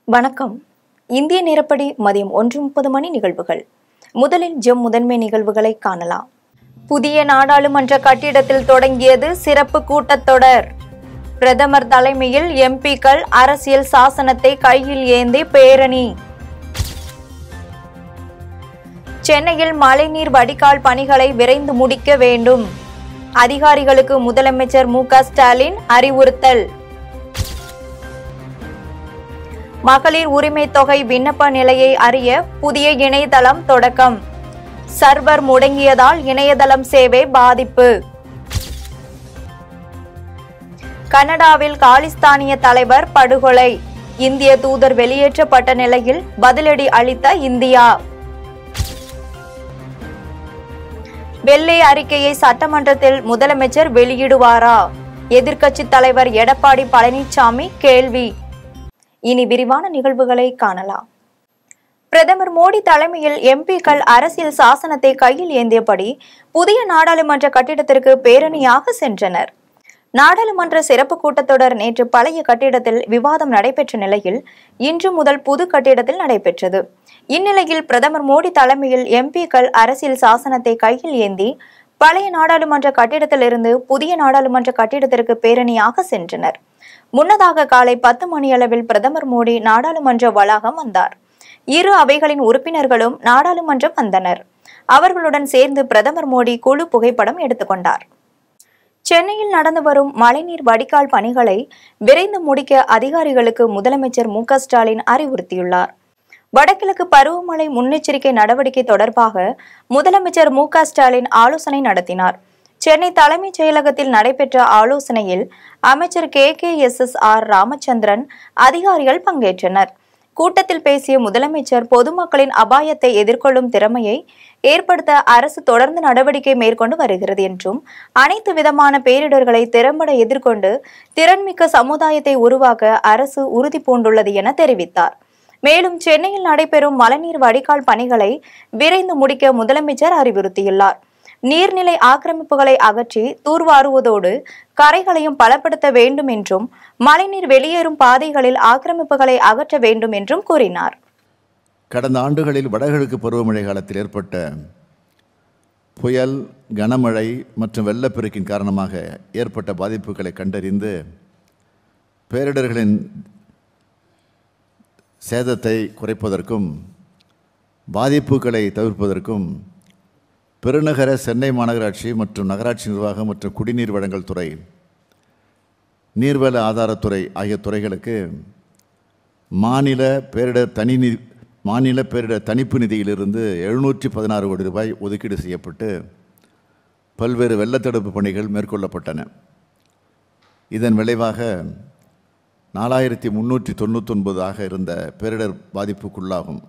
வணக்கம் இந்திய நேரப்படி மதியம் ஒன்று முப்பது மணி நிகழ்வுகள் முதலில் ஜெம் முதன்மை நிகழ்வுகளை காணலாம் புதிய நாடாளுமன்ற கட்டிடத்தில் தொடங்கியது சிறப்பு கூட்டத்தொடர் பிரதமர் தலைமையில் எம்பிக்கள் அரசியல் சாசனத்தை கையில் ஏந்தி பேரணி சென்னையில் மழைநீர் வடிகால் பணிகளை விரைந்து முடிக்க வேண்டும் அதிகாரிகளுக்கு முதலமைச்சர் மு க ஸ்டாலின் அறிவுறுத்தல் மகளிர் உரிமை தொகை விண்ணப்ப நிலையை அறிய புதிய இணையதளம் தொடக்கம் சர்வர் முடங்கியதால் இணையதளம் சேவை பாதிப்பு கனடாவில் காலிஸ்தானிய தலைவர் படுகொலை இந்திய தூதர் வெளியேற்றப்பட்ட நிலையில் பதிலடி அளித்த இந்தியா வெள்ளை அறிக்கையை சட்டமன்றத்தில் முதலமைச்சர் வெளியிடுவாரா எதிர்க்கட்சி தலைவர் எடப்பாடி பழனிசாமி கேள்வி இனி விரிவான நிகழ்வுகளை காணலாம் பிரதமர் மோடி தலைமையில் எம்பிக்கள் அரசியல் சாசனத்தை கையில் ஏந்தியபடி புதிய நாடாளுமன்ற கட்டிடத்திற்கு பேரணியாக சென்றனர் நாடாளுமன்ற சிறப்பு கூட்டத்தொடர் நேற்று பழைய கட்டிடத்தில் விவாதம் நடைபெற்ற நிலையில் இன்று முதல் புது கட்டிடத்தில் நடைபெற்றது இந்நிலையில் பிரதமர் மோடி தலைமையில் எம்பிக்கள் அரசியல் சாசனத்தை கையில் ஏந்தி பழைய நாடாளுமன்ற கட்டிடத்திலிருந்து புதிய நாடாளுமன்ற கட்டிடத்திற்கு பேரணியாக சென்றனர் முன்னதாக காலை பத்து மணியளவில் பிரதமர் மோடி நாடாளுமன்ற வளாகம் வந்தார் இரு அவைகளின் உறுப்பினர்களும் நாடாளுமன்றம் வந்தனர் அவர்களுடன் சேர்ந்து பிரதமர் மோடி குழு புகைப்படம் எடுத்துக்கொண்டார் சென்னையில் நடந்து வரும் மழைநீர் வடிகால் பணிகளை விரைந்து முடிக்க அதிகாரிகளுக்கு முதலமைச்சர் மு க ஸ்டாலின் அறிவுறுத்தியுள்ளார் வடகிழக்கு பருவமழை முன்னெச்சரிக்கை நடவடிக்கை தொடர்பாக முதலமைச்சர் மு க ஸ்டாலின் ஆலோசனை நடத்தினார் சென்னை தலைமைச் செயலகத்தில் நடைபெற்ற ஆலோசனையில் அமைச்சர் K K S S R Ramachandran அதிகாரிகள் பங்கேற்றனர் கூட்டத்தில் பேசிய முதலமைச்சர் பொதுமக்களின் அபாயத்தை எதிர்கொள்ளும் திறமையை ஏற்படுத்த அரசு தொடர்ந்து நடவடிக்கை மேற்கொண்டு வருகிறது என்றும் அனைத்து விதமான பேரிடர்களை திறம்பட எதிர்கொண்டு திறன்மிக்க சமுதாயத்தை உருவாக்க அரசு உறுதி பூண்டுள்ளது என தெரிவித்தார் மேலும் சென்னையில் நடைபெறும் மழைநீர் வடிகால் பணிகளை விரைந்து முடிக்க முதலமைச்சர் அறிவுறுத்தியுள்ளார் நீர்நிலை ஆக்கிரமிப்புகளை அகற்றி தூர்வாருவதோடு கரைகளையும் பலப்படுத்த வேண்டும் என்றும் மழைநீர் வெளியேறும் பாதைகளில் ஆக்கிரமிப்புகளை அகற்ற வேண்டும் என்றும் கூறினார் கடந்த ஆண்டுகளில் வடகிழக்கு பருவமழை காலத்தில் ஏற்பட்ட புயல் கனமழை மற்றும் வெள்ளப்பெருக்கின் காரணமாக ஏற்பட்ட பாதிப்புகளை கண்டறிந்து பேரிடர்களின் சேதத்தை குறைப்பதற்கும் பாதிப்புகளை தவிர்ப்பதற்கும் பெருநகர சென்னை மாநகராட்சி மற்றும் நகராட்சி நிர்வாகம் மற்றும் குடிநீர் வழங்கல் துறை நீர்வள ஆதாரத்துறை ஆகிய துறைகளுக்கு மாநில பேரிடர் தனி நி மாநில பேரிடர் தணிப்பு நிதியிலிருந்து எழுநூற்றி பதினாறு கோடி ரூபாய் ஒதுக்கீடு செய்யப்பட்டு பல்வேறு வெள்ளத்தடுப்பு பணிகள் மேற்கொள்ளப்பட்டன இதன் விளைவாக நாலாயிரத்தி முந்நூற்றி தொண்ணூத்தொன்பதாக இருந்த பேரிடர் பாதிப்புக்குள்ளாகும்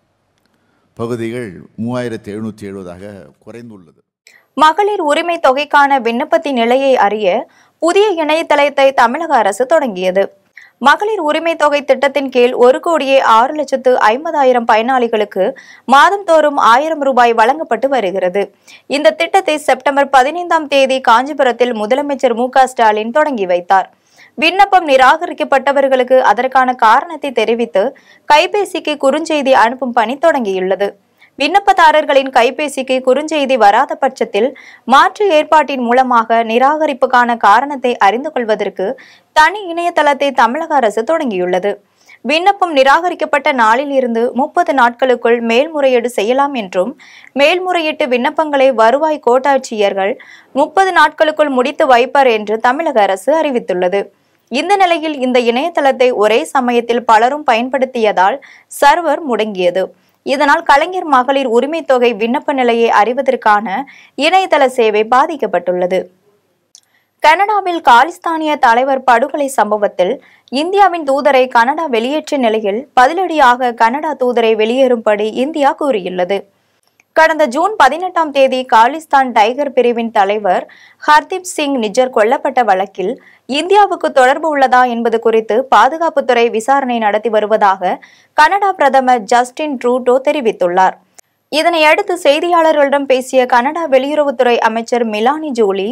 பகுதிகள் மூவாயிரத்தி எழுநூற்றி எழுபதாக குறைந்துள்ளது மகளிர் உரிமை தொகைக்கான விண்ணப்பத்தின் நிலையை அறிய புதிய இணையதளத்தை தமிழக அரசு தொடங்கியது மகளிர் உரிமை தொகை திட்டத்தின் கீழ் ஒரு கோடியே ஆறு லட்சத்து ஐம்பதாயிரம் பயனாளிகளுக்கு மாதந்தோறும் ஆயிரம் ரூபாய் வழங்கப்பட்டு வருகிறது இந்த திட்டத்தை செப்டம்பர் பதினைந்தாம் தேதி காஞ்சிபுரத்தில் முதலமைச்சர் மு க ஸ்டாலின் தொடங்கி வைத்தார் விண்ணப்பம் நிராகரிக்கப்பட்டவர்களுக்கு அதற்கான காரணத்தை தெரிவித்து கைபேசிக்கு குறுஞ்செய்தி அனுப்பும் பணி தொடங்கியுள்ளது விண்ணப்பதாரர்களின் கைபேசிக்கு குறுஞ்செய்தி வராத பட்சத்தில் மாற்று ஏற்பாட்டின் மூலமாக நிராகரிப்புக்கான காரணத்தை அறிந்து கொள்வதற்கு தனி இணையதளத்தை தமிழக அரசு தொடங்கியுள்ளது விண்ணப்பம் நிராகரிக்கப்பட்ட நாளில் இருந்து முப்பது நாட்களுக்குள் மேல்முறையீடு செய்யலாம் என்றும் மேல்முறையீட்டு விண்ணப்பங்களை வருவாய் கோட்டாட்சியர்கள் முப்பது நாட்களுக்குள் முடித்து வைப்பர் என்று தமிழக அரசு அறிவித்துள்ளது இந்த நிலையில் இந்த இணையதளத்தை ஒரே சமயத்தில் பலரும் பயன்படுத்தியதால் சர்வர் முடங்கியது இதனால் கலைஞர் மகளிர் உரிமை தொகை விண்ணப்ப நிலையை அறிவதற்கான இணையதள சேவை பாதிக்கப்பட்டுள்ளது கனடாவில் காலிஸ்தானிய தலைவர் படுகொலை சம்பவத்தில் இந்தியாவின் தூதரை கனடா வெளியேற்றிய நிலையில் பதிலடியாக கனடா தூதரை வெளியேறும்படி இந்தியா கூறியுள்ளது கடந்த ஜூன் பதினெட்டாம் தேதி காலிஸ்தான் டைகர் பிரிவின் தலைவர் ஹர்தீப் சிங் நிஜர் கொல்லப்பட்ட வழக்கில் இந்தியாவுக்கு தொடர்பு உள்ளதா என்பது குறித்து பாதுகாப்புத்துறை விசாரணை நடத்தி வருவதாக கனடா பிரதமர் ஜஸ்டின் ட்ரூடோ தெரிவித்துள்ளார் இதனை அடுத்து செய்தியாளர்களிடம் பேசிய கனடா வெளியுறவுத்துறை அமைச்சர் மிலானி ஜோலி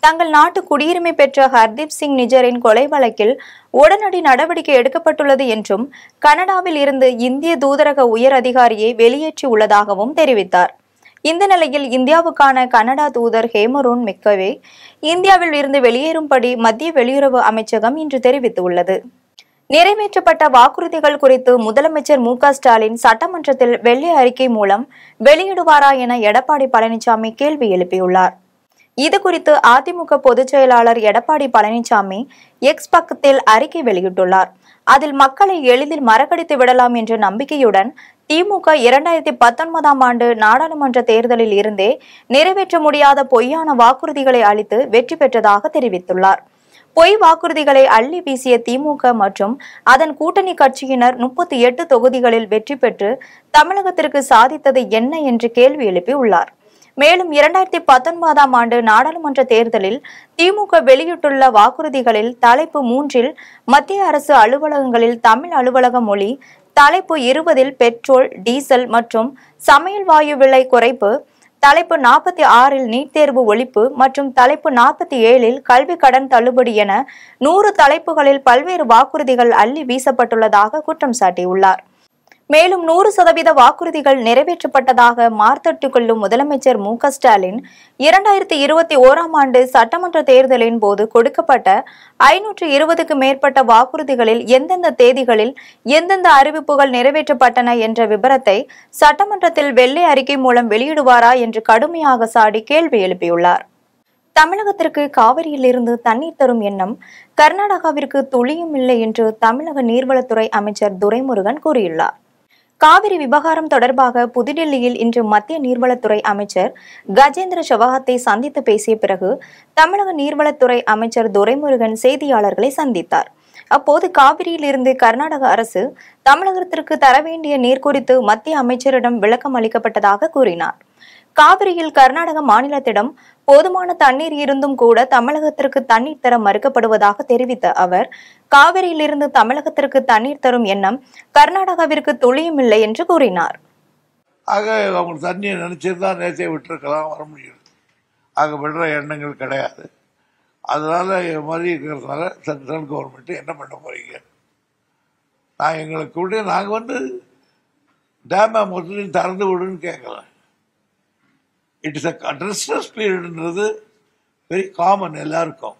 தங்கள் நாட்டு குடியுரிமை பெற்ற ஹர்தீப் சிங் நிஜரின் கொலை வழக்கில் உடனடி நடவடிக்கை எடுக்கப்பட்டுள்ளது என்றும் கனடாவில் இருந்து இந்திய தூதரக உயர் அதிகாரியை வெளியேற்றி உள்ளதாகவும் தெரிவித்தார் இந்த நிலையில் இந்தியாவுக்கான கனடா தூதர் ஹேமரூன் மெக்கவே இந்தியாவில் இருந்து வெளியேறும்படி மத்திய வெளியுறவு அமைச்சகம் இன்று தெரிவித்துள்ளது நிறைவேற்றப்பட்ட வாக்குறுதிகள் குறித்து முதலமைச்சர் மு க ஸ்டாலின் சட்டமன்றத்தில் வெள்ளை அறிக்கை மூலம் வெளியிடுவாரா என எடப்பாடி பழனிசாமி கேள்வி எழுப்பியுள்ளார் இது குறித்து அதிமுக பொதுச் செயலாளர் எடப்பாடி பழனிசாமி எக்ஸ் பக்கத்தில் அறிக்கை வெளியிட்டுள்ளார் அதில் மக்களை எளிதில் மறக்கடித்து விடலாம் என்ற நம்பிக்கையுடன் திமுக இரண்டாயிரத்தி பத்தொன்பதாம் ஆண்டு நாடாளுமன்ற தேர்தலில் இருந்தே நிறைவேற்ற முடியாத பொய்யான வாக்குறுதிகளை அளித்து வெற்றி பெற்றதாக தெரிவித்துள்ளார் பொய் வாக்குறுதிகளை அள்ளி வீசிய திமுக மற்றும் அதன் கூட்டணி கட்சியினர் முப்பத்தி எட்டு தொகுதிகளில் வெற்றி பெற்று தமிழகத்திற்கு சாதித்தது என்ன என்று கேள்வி எழுப்பியுள்ளார் மேலும் இரண்டாயிரத்தி பத்தொன்பதாம் ஆண்டு நாடாளுமன்ற தேர்தலில் திமுக வெளியிட்டுள்ள வாக்குறுதிகளில் தலைப்பு மூன்றில் மத்திய அரசு அலுவலகங்களில் தமிழ் அலுவலக மொழி தலைப்பு இருபதில் பெட்ரோல் டீசல் மற்றும் சமையல் வாயு விலை குறைப்பு தலைப்பு நாற்பத்தி ஆறில் நீட் தேர்வு ஒழிப்பு மற்றும் தலைப்பு நாற்பத்தி ஏழில் கல்வி கடன் தள்ளுபடி என நூறு தலைப்புகளில் பல்வேறு வாக்குறுதிகள் அள்ளி வீசப்பட்டுள்ளதாக குற்றம் சாட்டியுள்ளார் மேலும் நூறு சதவீத வாக்குறுதிகள் நிறைவேற்றப்பட்டதாக மார்த்தட்டு கொள்ளும் முதலமைச்சர் மு க ஸ்டாலின் இரண்டாயிரத்தி இருபத்தி ஓராம் ஆண்டு சட்டமன்ற தேர்தலின் போது கொடுக்கப்பட்ட ஐநூற்று இருபதுக்கு மேற்பட்ட வாக்குறுதிகளில் எந்தெந்த தேதிகளில் எந்தெந்த அறிவிப்புகள் நிறைவேற்றப்பட்டன என்ற விபரத்தை சட்டமன்றத்தில் வெள்ளை அறிக்கை மூலம் வெளியிடுவாரா என்று கடுமையாக சாடி கேள்வி எழுப்பியுள்ளார் தமிழகத்திற்கு காவிரியிலிருந்து தண்ணீர் தரும் எண்ணம் கர்நாடகாவிற்கு துளியும் இல்லை என்று தமிழக நீர்வளத்துறை அமைச்சர் துரைமுருகன் கூறியுள்ளார் காவிரி விவகாரம் தொடர்பாக புதுடில்லியில் இன்று மத்திய நீர்வளத்துறை அமைச்சர் கஜேந்திர ஷெகாவத்தை சந்தித்து பேசிய பிறகு தமிழக நீர்வளத்துறை அமைச்சர் துரைமுருகன் செய்தியாளர்களை சந்தித்தார் அப்போது காவிரியிலிருந்து கர்நாடக அரசு தமிழகத்திற்கு தர வேண்டிய நீர் குறித்து மத்திய அமைச்சரிடம் விளக்கம் அளிக்கப்பட்டதாக கூறினார் காவிரியில் கர்நாடக மாநிலத்திடம் போதுமான தண்ணீர் இருந்தும் கூட தமிழகத்திற்கு தண்ணீர் தர மறுக்கப்படுவதாக தெரிவித்த அவர் காவிரியிலிருந்து தமிழகத்திற்கு தண்ணீர் தரும் எண்ணம் கர்நாடகாவிற்கு துளியும் இல்லை என்று கூறினார் ஆக அவங்க தண்ணியை நினச்சிருந்தா நேற்றே விட்டுருக்கலாம் வர முடியும் ஆக விடுற எண்ணங்கள் கிடையாது அதனால இது மாதிரி இருக்கிறதுனால சென்ட்ரல் கவர்மெண்ட் என்ன பண்ண போறீங்க நான் எங்களுக்கு கூட நாங்கள் வந்து டேமை மொத்தத்தையும் திறந்து விடுன்னு கேட்கல இட் இஸ் அ டிஸ்டன்ஸ் பீரியட்ன்றது வெரி காமன் எல்லாருக்கும்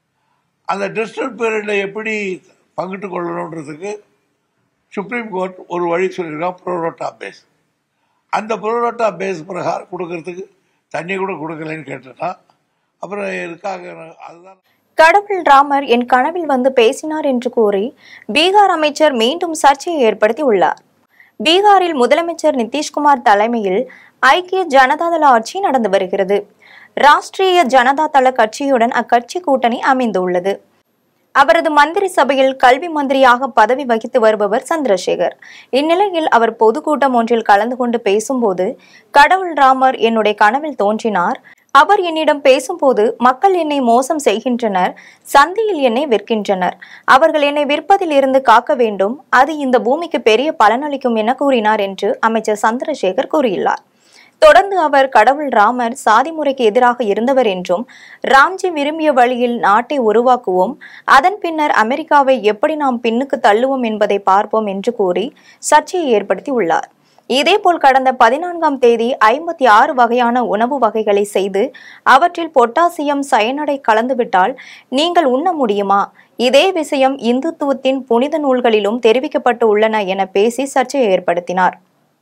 அந்த டிஸ்டன்ஸ் பீரியடில் எப்படி பங்கிட்டு கொள்ளணுன்றதுக்கு சுப்ரீம் கோர்ட் ஒரு வழி சொல்லியிருக்கான் ப்ரோரோட்டா பேஸ் அந்த ப்ரோரோட்டா பேஸ் பிரகாரம் கொடுக்கறதுக்கு தண்ணி கூட கொடுக்கலன்னு கேட்டேன்னா அப்புறம் எதுக்காக நான் அதுதான் கடவுள் ராமர் என் கனவில் வந்து பேசினார் என்று கூறி பீகார் அமைச்சர் மீண்டும் சர்ச்சையை ஏற்படுத்தி உள்ளார் பீகாரில் முதலமைச்சர் நிதிஷ்குமார் தலைமையில் ஐக்கிய ஜனதாதள ஆட்சி நடந்து வருகிறது ராஷ்டிரிய ஜனதா தள கட்சியுடன் அக்கட்சி கூட்டணி அமைந்துள்ளது அவரது மந்திரி சபையில் கல்வி மந்திரியாக பதவி வகித்து வருபவர் சந்திரசேகர் இந்நிலையில் அவர் பொதுக்கூட்டம் ஒன்றில் கலந்து கொண்டு பேசும்போது கடவுள் ராமர் என்னுடைய கனவில் தோன்றினார் அவர் என்னிடம் பேசும்போது மக்கள் என்னை மோசம் செய்கின்றனர் சந்தையில் என்னை விற்கின்றனர் அவர்கள் என்னை விற்பதில் இருந்து காக்க வேண்டும் அது இந்த பூமிக்கு பெரிய பலனளிக்கும் என கூறினார் என்று அமைச்சர் சந்திரசேகர் கூறியுள்ளார் தொடர்ந்து அவர் கடவுள் ராமர் சாதி முறைக்கு எதிராக இருந்தவர் என்றும் ராம்ஜி விரும்பிய வழியில் நாட்டை உருவாக்குவோம் அதன் பின்னர் அமெரிக்காவை எப்படி நாம் பின்னுக்கு தள்ளுவோம் என்பதை பார்ப்போம் என்று கூறி சர்ச்சையை ஏற்படுத்தி உள்ளார் இதேபோல் கடந்த பதினான்காம் தேதி ஐம்பத்தி ஆறு வகையான உணவு வகைகளை செய்து அவற்றில் பொட்டாசியம் சயனடை கலந்துவிட்டால் நீங்கள் உண்ண முடியுமா இதே விஷயம் இந்துத்துவத்தின் புனித நூல்களிலும் தெரிவிக்கப்பட்டு உள்ளன என பேசி சர்ச்சையை ஏற்படுத்தினார்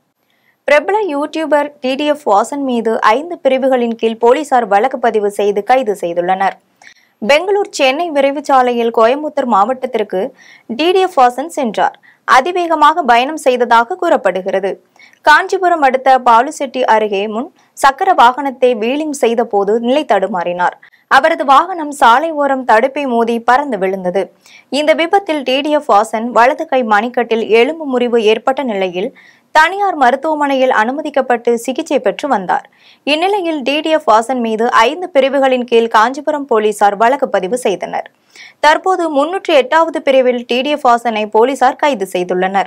பிரபல யூடியூபர் டிடிஎஃப் வாசன் மீது ஐந்து பிரிவுகளின் கீழ் போலீசார் வழக்கு பதிவு செய்து கைது செய்துள்ளனர் பெங்களூர் சென்னை விரைவுச் சாலையில் கோயம்புத்தூர் மாவட்டத்திற்கு டிடிஎஃப் வாசன் சென்றார் அதிவேகமாக பயணம் செய்ததாக கூறப்படுகிறது காஞ்சிபுரம் அடுத்த பாலுசெட்டி அருகே முன் சக்கர வாகனத்தை வீலிங் செய்த போது நிலை தடுமாறினார் அவரது வாகனம் சாலை ஓரம் தடுப்பை மோதி பறந்து விழுந்தது இந்த விபத்தில் டிடிஎஃப் வாசன் வலது கை மணிக்கட்டில் எலும்பு முறிவு ஏற்பட்ட நிலையில் தனியார் மருத்துவமனையில் அனுமதிக்கப்பட்டு சிகிச்சை பெற்று வந்தார் இந்நிலையில் டிடிஎஃப் வாசன் மீது ஐந்து பிரிவுகளின் கீழ் காஞ்சிபுரம் போலீசார் வழக்கு பதிவு செய்தனர் தற்போது முன்னூற்றி எட்டாவது பிரிவில் டிடிஎஃப் வாசனை போலீசார் கைது செய்துள்ளனர்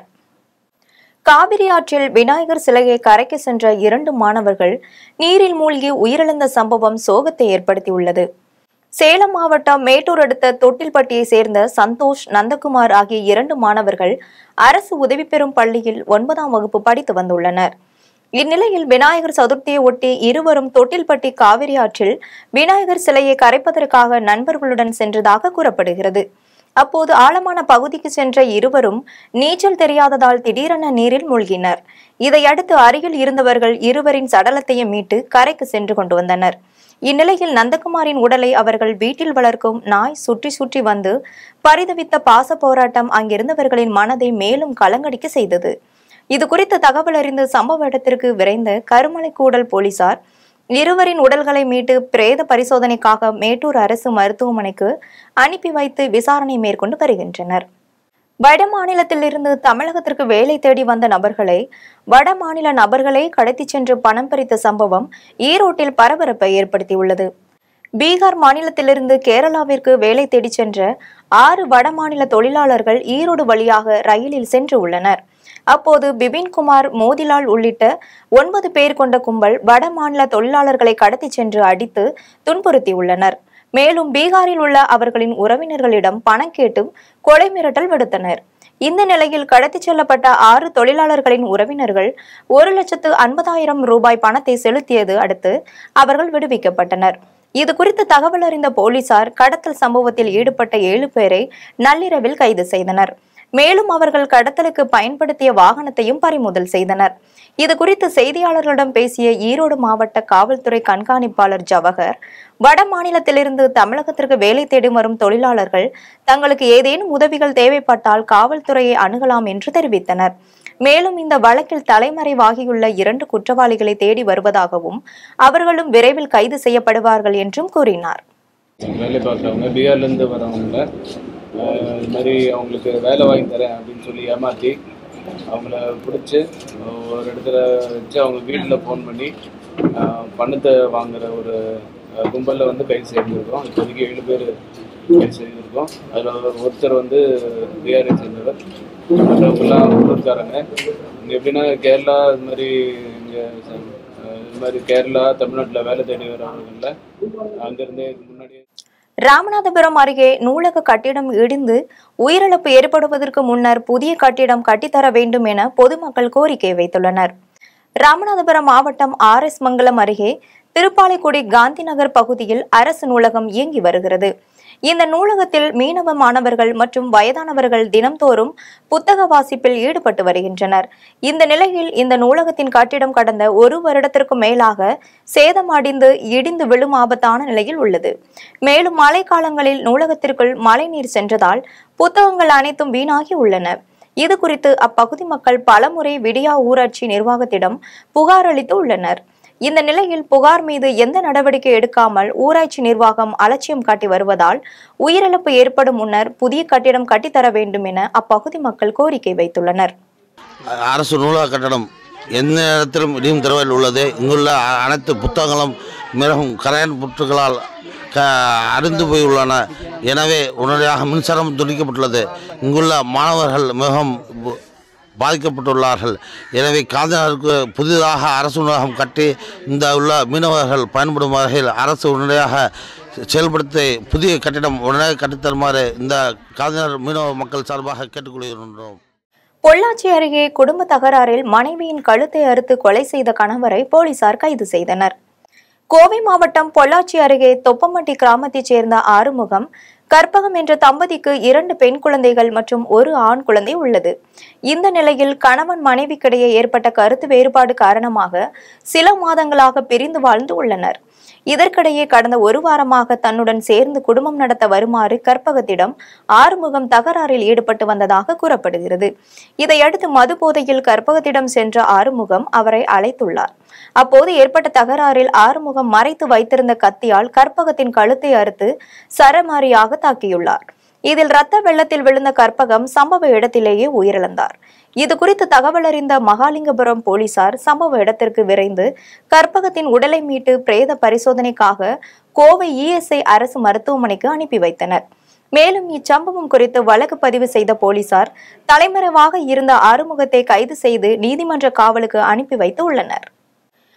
காவிரி ஆற்றில் விநாயகர் சிலையை கரைக்க சென்ற இரண்டு மாணவர்கள் நீரில் மூழ்கி உயிரிழந்த சம்பவம் சோகத்தை ஏற்படுத்தியுள்ளது சேலம் மாவட்டம் மேட்டூர் அடுத்த தொட்டில்பட்டியை சேர்ந்த சந்தோஷ் நந்தகுமார் ஆகிய இரண்டு மாணவர்கள் அரசு உதவி பெறும் பள்ளியில் ஒன்பதாம் வகுப்பு படித்து வந்துள்ளனர் இந்நிலையில் விநாயகர் சதுர்த்தியை ஒட்டி இருவரும் தொட்டில்பட்டி காவிரி ஆற்றில் விநாயகர் சிலையை கரைப்பதற்காக நண்பர்களுடன் சென்றதாக கூறப்படுகிறது அப்போது ஆழமான பகுதிக்கு சென்ற இருவரும் நீச்சல் தெரியாததால் திடீரென நீரில் மூழ்கினர் இதையடுத்து அருகில் இருந்தவர்கள் இருவரின் சடலத்தையும் மீட்டு கரைக்கு சென்று கொண்டு வந்தனர் இந்நிலையில் நந்தகுமாரின் உடலை அவர்கள் வீட்டில் வளர்க்கும் நாய் சுற்றி சுற்றி வந்து பரிதவித்த பாச போராட்டம் அங்கிருந்தவர்களின் மனதை மேலும் கலங்கடிக்க செய்தது இது குறித்து தகவல் அறிந்து சம்பவ இடத்திற்கு விரைந்த கருமலை கூடல் போலீசார் இருவரின் உடல்களை மீட்டு பிரேத பரிசோதனைக்காக மேட்டூர் அரசு மருத்துவமனைக்கு அனுப்பி வைத்து விசாரணை மேற்கொண்டு வருகின்றனர் வட மாநிலத்திலிருந்து தமிழகத்திற்கு வேலை தேடி வந்த நபர்களை வட மாநில நபர்களே கடத்திச் சென்று பணம் பறித்த சம்பவம் ஈரோட்டில் பரபரப்பை ஏற்படுத்தியுள்ளது பீகார் மாநிலத்திலிருந்து கேரளாவிற்கு வேலை தேடிச் சென்ற ஆறு வட மாநில தொழிலாளர்கள் ஈரோடு வழியாக ரயிலில் சென்று உள்ளனர் அப்போது பிபின்குமார் மோதிலால் உள்ளிட்ட ஒன்பது பேர் கொண்ட கும்பல் வட மாநில தொழிலாளர்களை கடத்திச் சென்று அடித்து துன்புறுத்தியுள்ளனர் மேலும் பீகாரில் உள்ள அவர்களின் உறவினர்களிடம் பணம் கேட்டும் கொலை மிரட்டல் விடுத்தனர் இந்த நிலையில் கடத்திச் செல்லப்பட்ட ஆறு தொழிலாளர்களின் உறவினர்கள் ஒரு லட்சத்து ஐம்பதாயிரம் ரூபாய் பணத்தை செலுத்தியது அடுத்து அவர்கள் விடுவிக்கப்பட்டனர் இது குறித்து தகவல் அறிந்த போலீசார் கடத்தல் சம்பவத்தில் ஈடுபட்ட ஏழு பேரை நள்ளிரவில் கைது செய்தனர் மேலும் அவர்கள் கடத்தலுக்கு பயன்படுத்திய வாகனத்தையும் பறிமுதல் செய்தனர் இது குறித்து செய்தியாளர்களிடம் பேசிய ஈரோடு மாவட்ட காவல்துறை கண்காணிப்பாளர் ஜவஹர் வட மாநிலத்திலிருந்து தமிழகத்திற்கு வேலை தேடி வரும் தொழிலாளர்கள் தங்களுக்கு ஏதேனும் உதவிகள் தேவைப்பட்டால் காவல்துறையை அணுகலாம் என்று தெரிவித்தனர் மேலும் இந்த வழக்கில் தலைமறைவாகியுள்ள இரண்டு குற்றவாளிகளை தேடி வருவதாகவும் அவர்களும் விரைவில் கைது செய்யப்படுவார்கள் என்றும் கூறினார் வேலை பார்க்குறவங்க பீகார்லேருந்து வரவங்கள ஆஹ், இது மாதிரி அவங்களுக்கு வேலை வாங்கி தரேன் அப்படின்னு சொல்லி ஏமாற்றி அவங்கள பிடிச்சி ஒரு இடத்துல வச்சு அவங்க வீட்டில் ஃபோன் பண்ணி ஆஹ், பணத்தை வாங்குற ஒரு ஆஹ், கும்பல்ல வந்து கைது செய்திருக்கிறோம் இப்போதைக்கு ஏழு பேர் கைது செய்திருக்கோம் அதில் ஒருத்தர் வந்து பீகாரை சேர்ந்தவர் மற்றவங்கெல்லாம் உள்ளூர்காரங்க இங்கே எப்படின்னா கேரளா இது மாதிரி இங்கே இது மாதிரி கேரளா தமிழ்நாட்டில் வேலை தேடி வரவங்களில் அங்கேருந்தே இதுக்கு முன்னாடி ராமநாதபுரம் அருகே நூலக கட்டிடம் இடிந்து உயிரிழப்பு ஏற்படுவதற்கு முன்னர் புதிய கட்டிடம் கட்டித்தர வேண்டும் என பொதுமக்கள் கோரிக்கை வைத்துள்ளனர் ராமநாதபுரம் மாவட்டம் ஆர் எஸ் மங்கலம் அருகே திருப்பாலைக்குடி காந்தி நகர் பகுதியில் அரசு நூலகம் இயங்கி வருகிறது இந்த நூலகத்தில் மீனவ மாணவர்கள் மற்றும் வயதானவர்கள் தினம்தோறும் புத்தக வாசிப்பில் ஈடுபட்டு வருகின்றனர் இந்த நிலையில் இந்த நூலகத்தின் கட்டிடம் கடந்த ஒரு வருடத்திற்கும் மேலாக சேதமடைந்து இடிந்து விழும் ஆபத்தான நிலையில் உள்ளது மேலும் மழைக்காலங்களில் நூலகத்திற்குள் மழைநீர் சென்றதால் புத்தகங்கள் அனைத்தும் வீணாகி உள்ளன இது குறித்து அப்பகுதி மக்கள் பலமுறை விடியா ஊராட்சி நிர்வாகத்திடம் புகார் அளித்து உள்ளனர் இந்த நிலையில் புகார் மீது எந்த நடவடிக்கை எடுக்காமல் ஊராட்சி நிர்வாகம் அலட்சியம் காட்டி வருவதால் உயிரிழப்பு ஏற்படும் முன்னர் புதிய கட்டிடம் கட்டித்தர வேண்டும் என அப்பகுதி மக்கள் கோரிக்கை வைத்துள்ளனர் அரசு நூலக கட்டடம் எந்த இடத்திலும் இடியும் திறவையில் உள்ளது இங்குள்ள அ- அனைத்து புத்தகங்களும் மிகவும் கரையான் புற்றுகளால் க அருந்து போயுள்ளன எனவே உடனடியாக மின்சாரம் துண்டிக்கப்பட்டுள்ளது இங்குள்ள மாணவர்கள் மிகவும் பு- பாதிக்கப்பட்டுள்ளார்கள் எனவே காந்திநகருக்கு புதிதாக அரசு நூலகம் கட்டி இந்த உள்ள மீனவர்கள் பயன்படும் வகையில் அரசு உடனடியாக செயல்படுத்தி புதிய கட்டிடம் உடனடியாக கட்டித்தருமாறு இந்த காந்திநகர் மீனவ மக்கள் சார்பாக கேட்டுக்கொள்கின்றோம் பொள்ளாச்சி அருகே குடும்ப தகராறில் மனைவியின் கழுத்தை அறுத்து கொலை செய்த கணவரை போலீசார் கைது செய்தனர் கோவை மாவட்டம் பொள்ளாச்சி அருகே தொப்பமட்டி கிராமத்தைச் சேர்ந்த ஆறுமுகம் கற்பகம் என்ற தம்பதிக்கு இரண்டு பெண் குழந்தைகள் மற்றும் ஒரு ஆண் குழந்தை உள்ளது இந்த நிலையில் கணவன் மனைவிக்கிடையே ஏற்பட்ட கருத்து வேறுபாடு காரணமாக சில மாதங்களாக பிரிந்து வாழ்ந்து உள்ளனர் இதற்கிடையே கடந்த ஒரு வாரமாக தன்னுடன் சேர்ந்து குடும்பம் நடத்த வருமாறு கற்பகத்திடம் ஆறுமுகம் தகராறில் ஈடுபட்டு வந்ததாக கூறப்படுகிறது இதையடுத்து மது போதையில் கற்பகத்திடம் சென்ற ஆறுமுகம் அவரை அழைத்துள்ளார் அப்போது ஏற்பட்ட தகராறில் ஆறுமுகம் மறைத்து வைத்திருந்த கத்தியால் கற்பகத்தின் கழுத்தை அறுத்து சரமாரியாக தாக்கியுள்ளார் இதில் ரத்த வெள்ளத்தில் விழுந்த கற்பகம் சம்பவ இடத்திலேயே உயிரிழந்தார் இது குறித்து தகவல் அறிந்த மகாலிங்கபுரம் போலீசார் சம்பவ இடத்திற்கு விரைந்து கற்பகத்தின் உடலை மீட்டு பிரேத பரிசோதனைக்காக கோவை இஎஸ்ஐ அரசு மருத்துவமனைக்கு அனுப்பி வைத்தனர் மேலும் இச்சம்பவம் குறித்து வழக்கு பதிவு செய்த போலீசார் தலைமறைவாக இருந்த ஆறுமுகத்தை கைது செய்து நீதிமன்ற காவலுக்கு அனுப்பி வைத்து உள்ளனர்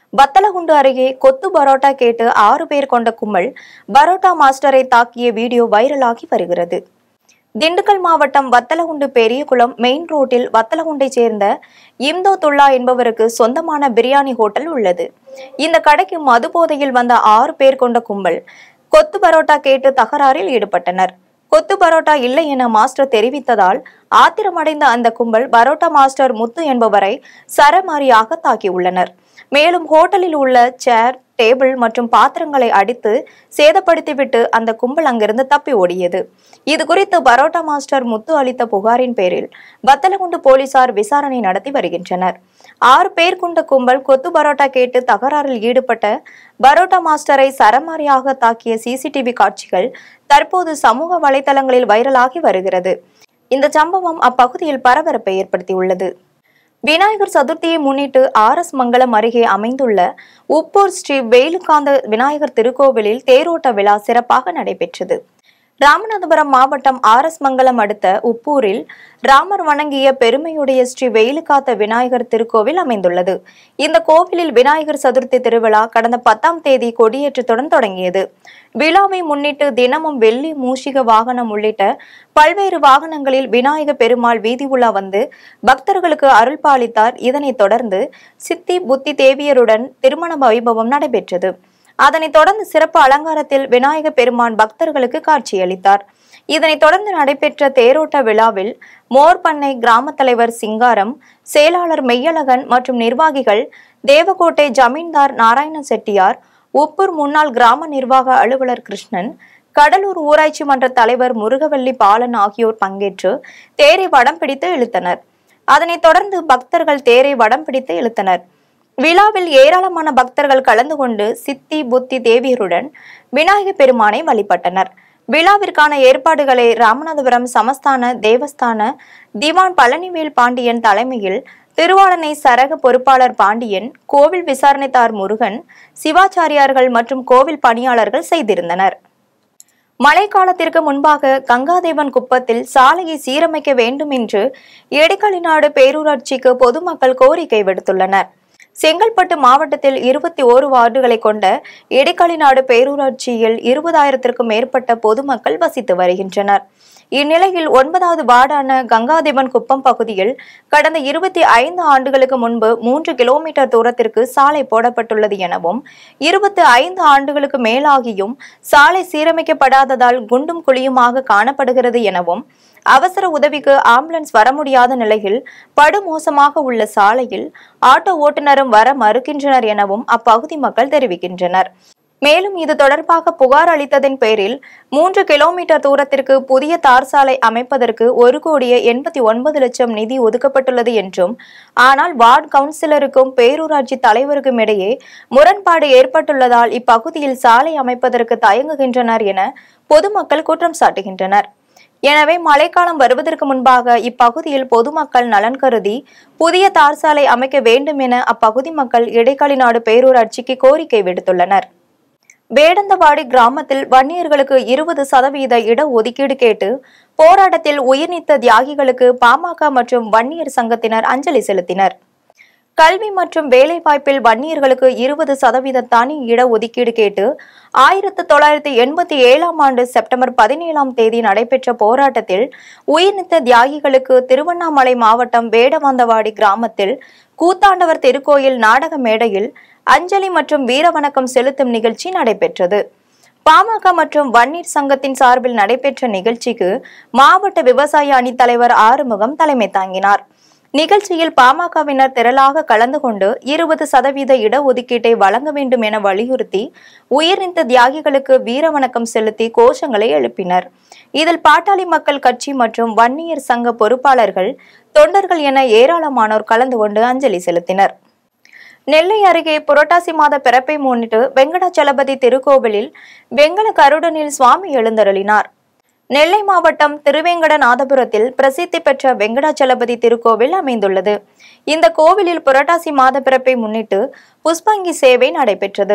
வத்தலகுண்டு அருகே கொத்து பரோட்டா கேட்டு ஆறு பேர் கொண்ட கும்பல் பரோட்டா மாஸ்டரை தாக்கிய வீடியோ வைரலாகி வருகிறது திண்டுக்கல் மாவட்டம் வத்தலகுண்டு பெரியகுளம் மெயின் ரோட்டில் வத்தலகுண்டை சேர்ந்த இம்தோத்துல்லா என்பவருக்கு சொந்தமான பிரியாணி ஹோட்டல் உள்ளது இந்த கடைக்கு மது போதையில் வந்த ஆறு பேர் கொண்ட கும்பல் கொத்து பரோட்டா கேட்டு தகராறில் ஈடுபட்டனர் கொத்து பரோட்டா இல்லை என மாஸ்டர் தெரிவித்ததால் ஆத்திரமடைந்த அந்த கும்பல் பரோட்டா மாஸ்டர் முத்து என்பவரை சரமாரியாக தாக்கியுள்ளனர் மேலும் ஹோட்டலில் உள்ள சேர் டேபிள் மற்றும் பாத்திரங்களை அடித்து சேதப்படுத்திவிட்டு அந்த கும்பல் அங்கிருந்து தப்பி ஓடியது இது குறித்து பரோட்டா மாஸ்டர் முத்து அளித்த புகாரின் பேரில் வத்தலகுண்டு போலீசார் விசாரணை நடத்தி வருகின்றனர் ஆறு பேர் கொண்ட கும்பல் கொத்து பரோட்டா கேட்டு தகராறில் ஈடுபட்ட பரோட்டா மாஸ்டரை சரமாரியாக தாக்கிய சிசிடிவி காட்சிகள் தற்போது சமூக வலைதளங்களில் வைரலாகி வருகிறது இந்த சம்பவம் அப்பகுதியில் பரபரப்பை ஏற்படுத்தியுள்ளது விநாயகர் சதுர்த்தியை முன்னிட்டு ஆர் எஸ் மங்கலம் அருகே அமைந்துள்ள உப்பூர் ஸ்ரீ வேலுகாந்த விநாயகர் திருக்கோவிலில் தேரோட்ட விழா சிறப்பாக நடைபெற்றது ராமநாதபுரம் மாவட்டம் ஆர் எஸ் மங்கலம் அடுத்த உப்பூரில் ராமர் வணங்கிய பெருமையுடைய ஸ்ரீ வெயிலுகாத்த விநாயகர் திருக்கோவில் அமைந்துள்ளது இந்த கோவிலில் விநாயகர் சதுர்த்தி திருவிழா கடந்த பத்தாம் தேதி கொடியேற்றத்துடன் தொடங்கியது விழாவை முன்னிட்டு தினமும் வெள்ளி மூஷிக வாகனம் உள்ளிட்ட பல்வேறு வாகனங்களில் விநாயக பெருமாள் வீதி உலா வந்து பக்தர்களுக்கு அருள் பாலித்தார் இதனைத் தொடர்ந்து சித்தி புத்தி தேவியருடன் திருமண வைபவம் நடைபெற்றது அதனைத் தொடர்ந்து சிறப்பு அலங்காரத்தில் விநாயக பெருமான் பக்தர்களுக்கு காட்சியளித்தார் இதனைத் தொடர்ந்து நடைபெற்ற தேரோட்ட விழாவில் மோர்பண்ணை கிராம தலைவர் சிங்காரம் செயலாளர் மெய்யழகன் மற்றும் நிர்வாகிகள் தேவகோட்டை ஜமீன்தார் நாராயண செட்டியார் உப்பூர் முன்னாள் கிராம நிர்வாக அலுவலர் கிருஷ்ணன் கடலூர் ஊராட்சி மன்ற தலைவர் முருகவல்லி பாலன் ஆகியோர் பங்கேற்று தேரை வடம் பிடித்து இழுத்தனர் அதனைத் தொடர்ந்து பக்தர்கள் தேரை வடம் பிடித்து இழுத்தனர் விழாவில் ஏராளமான பக்தர்கள் கலந்து கொண்டு சித்தி புத்தி தேவியருடன் விநாயக பெருமானை வழிபட்டனர் விழாவிற்கான ஏற்பாடுகளை ராமநாதபுரம் சமஸ்தான தேவஸ்தான திவான் பழனிவேல் பாண்டியன் தலைமையில் திருவாளனை சரக பொறுப்பாளர் பாண்டியன் கோவில் விசாரணைத்தார் முருகன் சிவாச்சாரியார்கள் மற்றும் கோவில் பணியாளர்கள் செய்திருந்தனர் மழைக்காலத்திற்கு முன்பாக கங்காதேவன் குப்பத்தில் சாலையை சீரமைக்க வேண்டும் என்று எடிகளிநாடு பேரூராட்சிக்கு பொதுமக்கள் கோரிக்கை விடுத்துள்ளனர் செங்கல்பட்டு மாவட்டத்தில் இருபத்தி ஓரு வார்டுகளை கொண்ட இடைக்காலிநாடு பேரூராட்சியில் இருபதாயிரத்திற்கும் மேற்பட்ட பொதுமக்கள் வசித்து வருகின்றனர் இந்நிலையில் ஒன்பதாவது வார்டான கங்காதேவன் குப்பம் பகுதியில் கடந்த இருபத்தி ஐந்து ஆண்டுகளுக்கு முன்பு மூன்று கிலோமீட்டர் தூரத்திற்கு சாலை போடப்பட்டுள்ளது எனவும் இருபத்தி ஐந்து ஆண்டுகளுக்கு மேலாகியும் சாலை சீரமைக்கப்படாததால் குண்டும் குழியுமாக காணப்படுகிறது எனவும் அவசர உதவிக்கு ஆம்புலன்ஸ் வர முடியாத நிலையில் படுமோசமாக உள்ள சாலையில் ஆட்டோ ஓட்டுநரும் வர மறுக்கின்றனர் எனவும் அப்பகுதி மக்கள் தெரிவிக்கின்றனர் மேலும் இது தொடர்பாக புகார் அளித்ததன் பேரில் மூன்று கிலோமீட்டர் தூரத்திற்கு புதிய தார் சாலை அமைப்பதற்கு ஒரு கோடியே எண்பத்தி ஒன்பது லட்சம் நிதி ஒதுக்கப்பட்டுள்ளது என்றும் ஆனால் வார்டு கவுன்சிலருக்கும் பேரூராட்சி தலைவருக்கும் இடையே முரண்பாடு ஏற்பட்டுள்ளதால் இப்பகுதியில் சாலை அமைப்பதற்கு தயங்குகின்றனர் என பொதுமக்கள் குற்றம் சாட்டுகின்றனர் எனவே மழைக்காலம் வருவதற்கு முன்பாக இப்பகுதியில் பொதுமக்கள் நலன் கருதி புதிய தார் சாலை அமைக்க வேண்டும் என அப்பகுதி மக்கள் இடைக்காலிநாடு பேரூராட்சிக்கு கோரிக்கை விடுத்துள்ளனர் வேடந்தவாடி கிராமத்தில் வன்னியர்களுக்கு இருபது சதவீத இட ஒதுக்கீடு கேட்டு போராட்டத்தில் உயிர்நீத்த தியாகிகளுக்கு பாமக மற்றும் வன்னியர் சங்கத்தினர் அஞ்சலி செலுத்தினர் கல்வி மற்றும் வேலைவாய்ப்பில் வன்னியர்களுக்கு இருபது சதவீத தனி இட ஒதுக்கீடு கேட்டு ஆயிரத்து தொள்ளாயிரத்தி எண்பத்தி ஏழாம் ஆண்டு செப்டம்பர் பதினேழாம் தேதி நடைபெற்ற போராட்டத்தில் உயிர்நீத்த தியாகிகளுக்கு திருவண்ணாமலை மாவட்டம் வேடவந்தவாடி கிராமத்தில் கூத்தாண்டவர் திருக்கோயில் நாடக மேடையில் அஞ்சலி மற்றும் வீரவணக்கம் செலுத்தும் நிகழ்ச்சி நடைபெற்றது பாமக மற்றும் வன்னீர் சங்கத்தின் சார்பில் நடைபெற்ற நிகழ்ச்சிக்கு மாவட்ட விவசாய அணி தலைவர் ஆறுமுகம் தலைமை தாங்கினார் நிகழ்ச்சியில் பாமகவினர் திரளாக கலந்து கொண்டு இருபது சதவீத இடஒதுக்கீட்டை வழங்க வேண்டும் என வலியுறுத்தி உயிர்நீத்த தியாகிகளுக்கு வீரவணக்கம் செலுத்தி கோஷங்களை எழுப்பினர் இதில் பாட்டாளி மக்கள் கட்சி மற்றும் வன்னியர் சங்க பொறுப்பாளர்கள் தொண்டர்கள் என ஏராளமானோர் கலந்து கொண்டு அஞ்சலி செலுத்தினர் நெல்லை அருகே புரட்டாசி மாத பிறப்பை முன்னிட்டு வெங்கடாச்சலபதி திருக்கோவிலில் வெங்கல கருடனில் சுவாமி எழுந்தருளினார் நெல்லை மாவட்டம் திருவேங்கடநாதபுரத்தில் பிரசித்தி பெற்ற வெங்கடாச்சலபதி திருக்கோவில் அமைந்துள்ளது இந்த கோவிலில் புரட்டாசி மாத பிறப்பை முன்னிட்டு புஷ்பங்கி சேவை நடைபெற்றது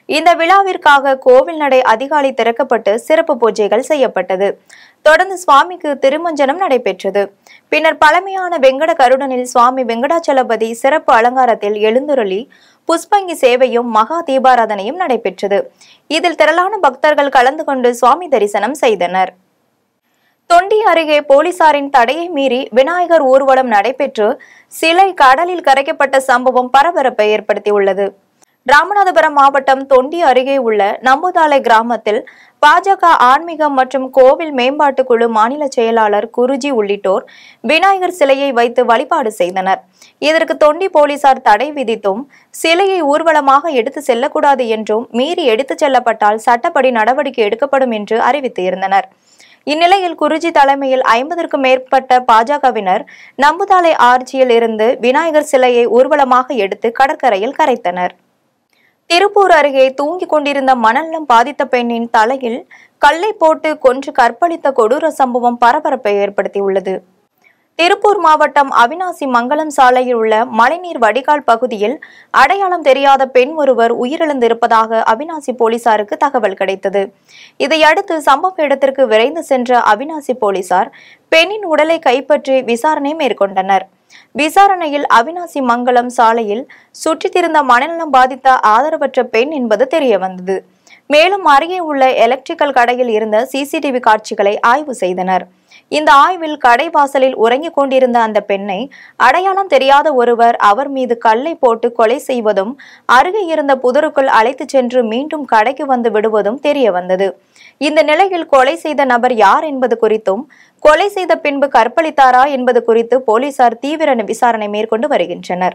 இந்த விழாவிற்காக கோவில் நடை அதிகாலை திறக்கப்பட்டு சிறப்பு பூஜைகள் செய்யப்பட்டது தொடர்ந்து சுவாமிக்கு திருமஞ்சனம் நடைபெற்றது பின்னர் பழமையான வெங்கட கருடனில் சுவாமி வெங்கடாச்சலபதி சிறப்பு அலங்காரத்தில் எழுந்துருளி புஷ்பங்கி சேவையும் மகா தீபாராதனையும் நடைபெற்றது இதில் திரளான பக்தர்கள் கலந்து கொண்டு சுவாமி தரிசனம் செய்தனர் தொண்டி அருகே போலீசாரின் தடையை மீறி விநாயகர் ஊர்வலம் நடைபெற்று சிலை கடலில் கரைக்கப்பட்ட சம்பவம் பரபரப்பை ஏற்படுத்தியுள்ளது ராமநாதபுரம் மாவட்டம் தொண்டி அருகே உள்ள நம்புதாலை கிராமத்தில் பாஜக ஆன்மீகம் மற்றும் கோவில் மேம்பாட்டு குழு மாநில செயலாளர் குருஜி உள்ளிட்டோர் விநாயகர் சிலையை வைத்து வழிபாடு செய்தனர் இதற்கு தொண்டி போலீசார் தடை விதித்தும் சிலையை ஊர்வலமாக எடுத்து செல்லக்கூடாது என்றும் மீறி எடுத்துச் செல்லப்பட்டால் சட்டப்படி நடவடிக்கை எடுக்கப்படும் என்று அறிவித்து இருந்தனர் இந்நிலையில் குருஜி தலைமையில் ஐம்பதற்கும் மேற்பட்ட பாஜகவினர் நம்புதாலை ஆர்ச்சியில் இருந்து விநாயகர் சிலையை ஊர்வலமாக எடுத்து கடற்கரையில் கரைத்தனர் திருப்பூர் அருகே தூங்கிக் கொண்டிருந்த மணலம் பாதித்த பெண்ணின் தலையில் கல்லை போட்டு கொன்று கற்பழித்த கொடூர சம்பவம் பரபரப்பை ஏற்படுத்தியுள்ளது திருப்பூர் மாவட்டம் அவினாசி மங்கலம் சாலையில் உள்ள மழைநீர் வடிகால் பகுதியில் அடையாளம் தெரியாத பெண் ஒருவர் உயிரிழந்திருப்பதாக அவினாசி போலீசாருக்கு தகவல் கிடைத்தது இதையடுத்து சம்பவ இடத்திற்கு விரைந்து சென்ற அவினாசி போலீசார் பெண்ணின் உடலை கைப்பற்றி விசாரணை மேற்கொண்டனர் விசாரணையில் அவினாசி மங்கலம் சாலையில் சுற்றித் திரிந்த மனநலம் பாதித்த ஆதரவற்ற பெண் என்பது தெரியவந்தது மேலும் அருகே உள்ள எலக்ட்ரிக்கல் கடையில் இருந்த சிசிடிவி காட்சிகளை ஆய்வு செய்தனர் இந்த ஆய்வில் கடை வாசலில் உறங்கிக் கொண்டிருந்த அந்த பெண்ணை அடையாளம் தெரியாத ஒருவர் அவர் மீது கல்லை போட்டு கொலை செய்வதும் அருகே இருந்த புதருக்குள் அழைத்துச் சென்று மீண்டும் கடைக்கு வந்து விடுவதும் தெரிய வந்தது இந்த நிலையில் கொலை செய்த நபர் யார் என்பது குறித்தும் கொலை செய்த பின்பு கற்பழித்தாரா என்பது குறித்து போலீசார் தீவிர விசாரணை மேற்கொண்டு வருகின்றனர்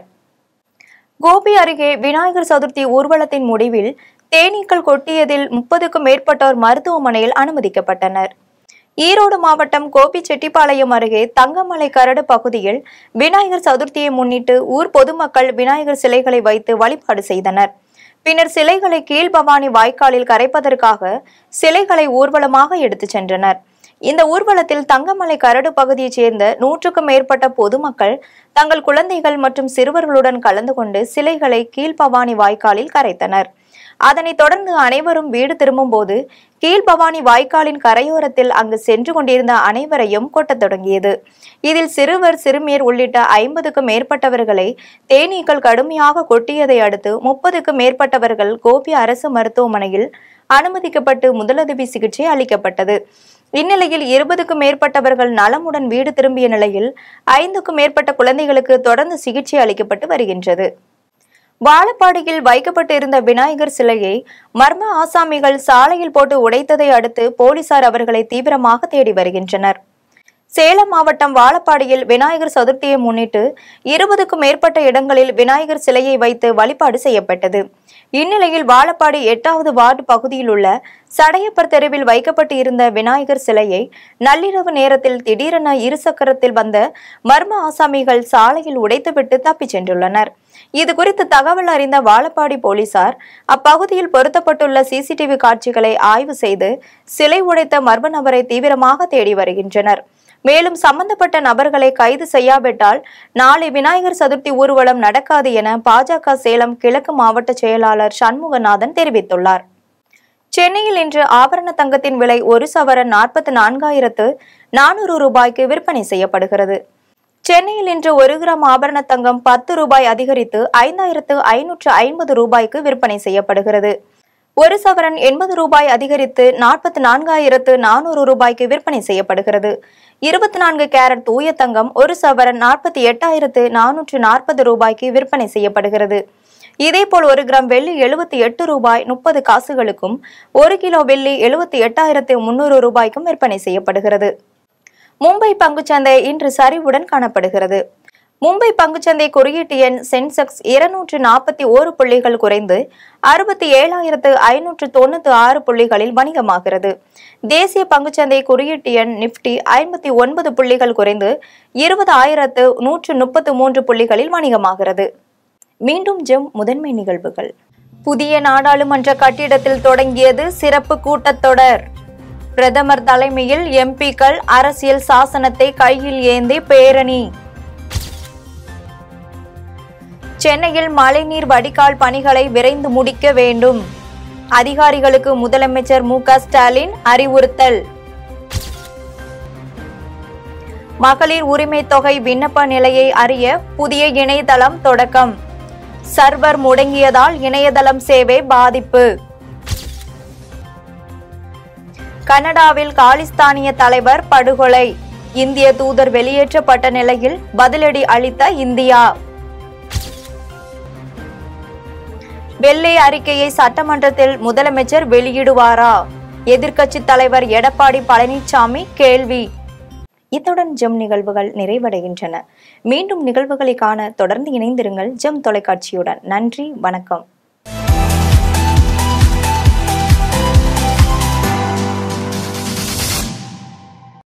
கோபி அருகே விநாயகர் சதுர்த்தி ஊர்வலத்தின் முடிவில் தேனீக்கள் கொட்டியதில் முப்பதுக்கும் மேற்பட்டோர் மருத்துவமனையில் அனுமதிக்கப்பட்டனர் ஈரோடு மாவட்டம் கோபிச்செட்டிப்பாளையம் அருகே தங்கமலை கரடு பகுதியில் விநாயகர் சதுர்த்தியை முன்னிட்டு ஊர் பொதுமக்கள் விநாயகர் சிலைகளை வைத்து வழிபாடு செய்தனர் பின்னர் சிலைகளை கீழ்பவானி வாய்க்காலில் கரைப்பதற்காக சிலைகளை ஊர்வலமாக எடுத்துச் சென்றனர் இந்த ஊர்வலத்தில் தங்கமலை கரடு பகுதியைச் சேர்ந்த நூற்றுக்கும் மேற்பட்ட பொதுமக்கள் தங்கள் குழந்தைகள் மற்றும் சிறுவர்களுடன் கலந்து கொண்டு சிலைகளை கீழ்பவானி வாய்க்காலில் கரைத்தனர் அதனைத் தொடர்ந்து அனைவரும் வீடு திரும்பும்போது கீழ்பவானி வாய்க்காலின் கரையோரத்தில் அங்கு சென்று கொண்டிருந்த அனைவரையும் கொட்டத் தொடங்கியது இதில் சிறுவர் சிறுமியர் உள்ளிட்ட ஐம்பதுக்கும் மேற்பட்டவர்களை தேனீக்கள் கடுமையாக கொட்டியதை அடுத்து முப்பதுக்கும் மேற்பட்டவர்கள் கோபி அரசு மருத்துவமனையில் அனுமதிக்கப்பட்டு முதலுதவி சிகிச்சை அளிக்கப்பட்டது இந்நிலையில் இருபதுக்கும் மேற்பட்டவர்கள் நலமுடன் வீடு திரும்பிய நிலையில் ஐந்துக்கும் மேற்பட்ட குழந்தைகளுக்கு தொடர்ந்து சிகிச்சை அளிக்கப்பட்டு வருகின்றது வாழப்பாடியில் வைக்கப்பட்டிருந்த விநாயகர் சிலையை மர்ம ஆசாமிகள் சாலையில் போட்டு உடைத்ததை அடுத்து போலீசார் அவர்களை தீவிரமாக தேடி வருகின்றனர் சேலம் மாவட்டம் வாழப்பாடியில் விநாயகர் சதுர்த்தியை முன்னிட்டு இருபதுக்கும் மேற்பட்ட இடங்களில் விநாயகர் சிலையை வைத்து வழிபாடு செய்யப்பட்டது இந்நிலையில் வாழப்பாடி எட்டாவது வார்டு பகுதியில் உள்ள சடையப்பர் தெருவில் வைக்கப்பட்டு இருந்த விநாயகர் சிலையை நள்ளிரவு நேரத்தில் திடீரென இருசக்கரத்தில் வந்த மர்ம ஆசாமிகள் சாலையில் உடைத்துவிட்டு தப்பிச் சென்றுள்ளனர் இது குறித்து தகவல் அறிந்த வாழப்பாடி போலீசார் அப்பகுதியில் பொருத்தப்பட்டுள்ள சிசிடிவி காட்சிகளை ஆய்வு செய்து சிலை உடைத்த மர்ம நபரை தீவிரமாக தேடி வருகின்றனர் மேலும் சம்பந்தப்பட்ட நபர்களை கைது செய்யாவிட்டால் நாளை விநாயகர் சதுர்த்தி ஊர்வலம் நடக்காது என பாஜக சேலம் கிழக்கு மாவட்ட செயலாளர் சண்முகநாதன் தெரிவித்துள்ளார் சென்னையில் இன்று ஆபரண தங்கத்தின் விலை ஒரு சவரன் நாற்பத்தி நான்காயிரத்து நானூறு ரூபாய்க்கு விற்பனை செய்யப்படுகிறது சென்னையில் இன்று ஒரு கிராம் ஆபரண தங்கம் பத்து ரூபாய் அதிகரித்து ஐந்தாயிரத்து ஐநூற்று ஐம்பது ரூபாய்க்கு விற்பனை செய்யப்படுகிறது ஒரு சவரன் எண்பது ரூபாய் அதிகரித்து நாற்பத்தி நான்காயிரத்து நானூறு ரூபாய்க்கு விற்பனை செய்யப்படுகிறது இருபத்தி நான்கு கேரட் தூய தங்கம் ஒரு சவரன் நாற்பத்தி எட்டாயிரத்து நானூற்று நாற்பது ரூபாய்க்கு விற்பனை செய்யப்படுகிறது இதேபோல் ஒரு கிராம் வெள்ளி எழுபத்தி எட்டு ரூபாய் முப்பது காசுகளுக்கும் ஒரு கிலோ வெள்ளி எழுபத்தி எட்டாயிரத்து முன்னூறு ரூபாய்க்கும் விற்பனை செய்யப்படுகிறது மும்பை பங்குச்சந்தை இன்று சரிவுடன் காணப்படுகிறது மும்பை பங்குச்சந்தை குறியீட்டு எண் சென்செக்ஸ் இருநூற்று நாற்பத்தி ஓரு புள்ளிகள் குறைந்து அறுபத்தி ஏழாயிரத்து ஐநூற்று தொண்ணூத்தி ஆறு புள்ளிகளில் வணிகமாகிறது தேசிய பங்குச்சந்தை குறியீட்டு எண் நிப்டி ஐம்பத்தி ஒன்பது புள்ளிகள் குறைந்து இருபது ஆயிரத்து நூற்று முப்பத்து மூன்று புள்ளிகளில் வணிகமாகிறது மீண்டும் ஜெம் முதன்மை நிகழ்வுகள் புதிய நாடாளுமன்ற கட்டிடத்தில் தொடங்கியது சிறப்பு கூட்டத்தொடர் பிரதமர் தலைமையில் எம்பிக்கள் அரசியல் சாசனத்தை கையில் ஏந்தி பேரணி சென்னையில் மழைநீர் வடிகால் பணிகளை விரைந்து முடிக்க வேண்டும் அதிகாரிகளுக்கு முதலமைச்சர் மு க ஸ்டாலின் அறிவுறுத்தல் மகளிர் உரிமை தொகை விண்ணப்ப நிலையை அறிய புதிய இணையதளம் தொடக்கம் சர்வர் முடங்கியதால் இணையதளம் சேவை பாதிப்பு கனடாவில் காலிஸ்தானிய தலைவர் படுகொலை இந்திய தூதர் வெளியேற்றப்பட்ட நிலையில் பதிலடி அளித்த இந்தியா வெள்ளை அறிக்கையை சட்டமன்றத்தில் முதலமைச்சர் வெளியிடுவாரா எதிர்க்கட்சி தலைவர் எடப்பாடி பழனிசாமி கேள்வி இத்துடன் ஜெம் நிகழ்வுகள் நிறைவடைகின்றன மீண்டும் நிகழ்வுகளை காண தொடர்ந்து இணைந்திருங்கள் ஜெம் தொலைக்காட்சியுடன் நன்றி வணக்கம்